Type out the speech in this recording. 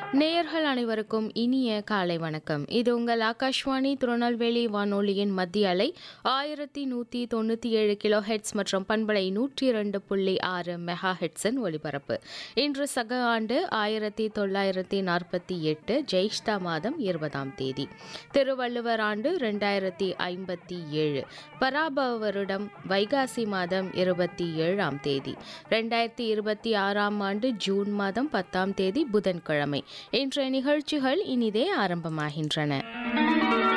நேயர்கள் அனைவருக்கும் இனிய காலை வணக்கம் இது உங்கள் ஆகாஷ்வாணி திருநெல்வேலி வானொலியின் மத்திய அலை ஆயிரத்தி நூற்றி தொண்ணூற்றி ஏழு கிலோ ஹெட்ஸ் மற்றும் பண்பலை நூற்றி இரண்டு புள்ளி ஆறு மெகா ஹெட்ஸின் ஒலிபரப்பு இன்று சக ஆண்டு ஆயிரத்தி தொள்ளாயிரத்தி நாற்பத்தி எட்டு ஜெயிஷ்டா மாதம் இருபதாம் தேதி திருவள்ளுவர் ஆண்டு ரெண்டாயிரத்தி ஐம்பத்தி ஏழு பராபவ வருடம் வைகாசி மாதம் இருபத்தி ஏழாம் தேதி ரெண்டாயிரத்தி இருபத்தி ஆறாம் ஆண்டு ஜூன் மாதம் பத்தாம் தேதி புதன்கிழமை இன்றைய நிகழ்ச்சிகள் இனிதே ஆரம்பமாகின்றன